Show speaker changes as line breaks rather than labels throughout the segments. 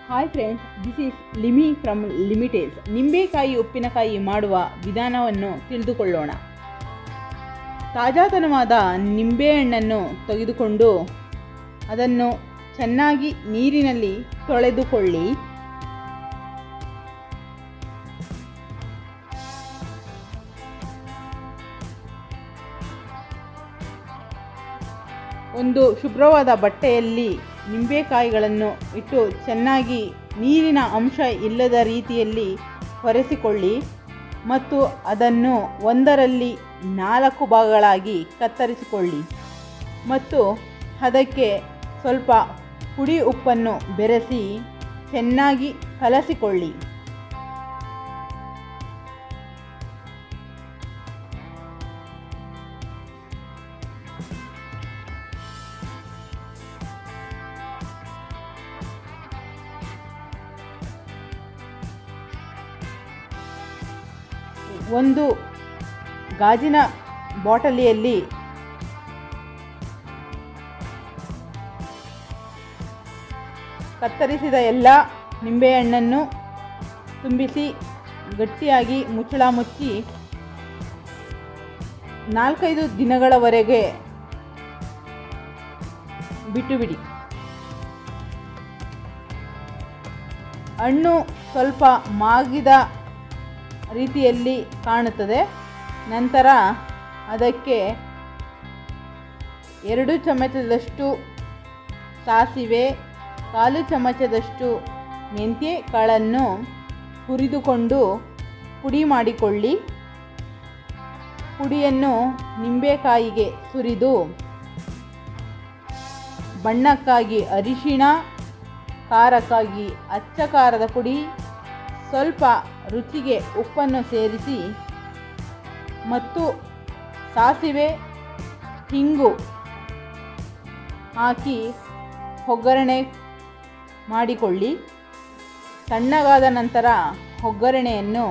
hi friends this is Limi from Limi Tales ನಿಂಬೆಕಾಯಿ ಉಪ್ಪಿನಕಾಯಿ ಮಾಡುವ ವಿಧಾನವನ್ನು ತಿಳಿದುಕೊಳ್ಳೋಣ ತಾಜಾತನವಾದ ನಿಂಬೆಹಣ್ಣನ್ನು ತೆಗೆದುಕೊಂಡು ಅದನ್ನು ಚೆನ್ನಾಗಿ ನೀರಿನಲ್ಲಿ ತೊಳೆದುಕೊಳ್ಳಿ ಒಂದು ಶುಭ್ರವಾದ ಬಟ್ಟೆಯಲ್ಲಿ ನಿಂಬೆಕಾಯಿಗಳನ್ನು ಇಟ್ಟು ಚೆನ್ನಾಗಿ ನೀರಿನ ಅಂಶ ಇಲ್ಲದ ರೀತಿಯಲ್ಲಿ ಒರೆಸಿಕೊಳ್ಳಿ ಮತ್ತು ಅದನ್ನು ಒಂದರಲ್ಲಿ ನಾಲ್ಕು ಭಾಗಗಳಾಗಿ ಕತ್ತರಿಸಿಕೊಳ್ಳಿ ಮತ್ತು ಅದಕ್ಕೆ ಸ್ವಲ್ಪ ಪುಡಿ ಉಪ್ಪನ್ನು ಬೆರೆಸಿ ಚೆನ್ನಾಗಿ ಕಲಸಿಕೊಳ್ಳಿ ಒಂದು ಗಾಜಿನ ಬಾಟಲಿಯಲ್ಲಿ ಕತ್ತರಿಸಿದ ಎಲ್ಲ ನಿಂಬೆಹಣ್ಣನ್ನು ತುಂಬಿಸಿ ಗಟ್ಟಿಯಾಗಿ ಮುಚ್ಚಳ ಮುಚ್ಚಿ ನಾಲ್ಕೈದು ದಿನಗಳವರೆಗೆ ಬಿಟ್ಟು ಬಿಡಿ ಹಣ್ಣು ಸ್ವಲ್ಪ ಮಾಗಿದ ರೀತಿಯಲ್ಲಿ ಕಾಣುತ್ತದೆ ನಂತರ ಅದಕ್ಕೆ ಎರಡು ಚಮಚದಷ್ಟು ಸಾಸಿವೆ ಕಾಲು ಚಮಚದಷ್ಟು ಮೆಂತ್ಯ ಕಾಳನ್ನು ಹುರಿದುಕೊಂಡು ಪುಡಿ ಮಾಡಿಕೊಳ್ಳಿ ಪುಡಿಯನ್ನು ನಿಂಬೆಕಾಯಿಗೆ ಸುರಿದು ಬಣ್ಣಕ್ಕಾಗಿ ಅರಿಶಿಣ ಖಾರಕ್ಕಾಗಿ ಅಚ್ಚ ಖಾರದ ಪುಡಿ ಸ್ವಲ್ಪ ರುಚಿಗೆ ಉಪ್ಪನ್ನು ಸೇರಿಸಿ ಮತ್ತು ಸಾಸಿವೆ ಹಿಂಗು ಹಾಕಿ ಒಗ್ಗರಣೆ ಮಾಡಿಕೊಳ್ಳಿ ತಣ್ಣಗಾದ ನಂತರ ಒಗ್ಗರಣೆಯನ್ನು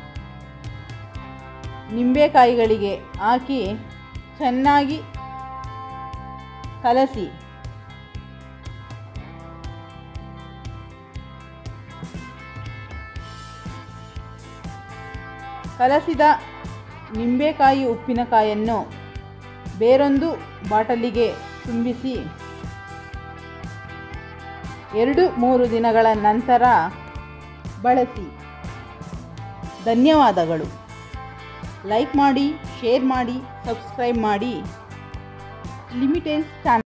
ನಿಂಬೆಕಾಯಿಗಳಿಗೆ ಹಾಕಿ ಚೆನ್ನಾಗಿ ಕಲಸಿ ಕಲಸಿದ ನಿಂಬೆಕಾಯಿ ಉಪ್ಪಿನಕಾಯನ್ನು ಬೇರೊಂದು ಬಾಟಲಿಗೆ ತುಂಬಿಸಿ ಎರಡು ಮೂರು ದಿನಗಳ ನಂತರ ಬಳಸಿ ಧನ್ಯವಾದಗಳು ಲೈಕ್ ಮಾಡಿ ಶೇರ್ ಮಾಡಿ ಸಬ್ಸ್ಕ್ರೈಬ್ ಮಾಡಿ ಲಿಮಿಟೆನ್ಸ್ ಚಾನಲ್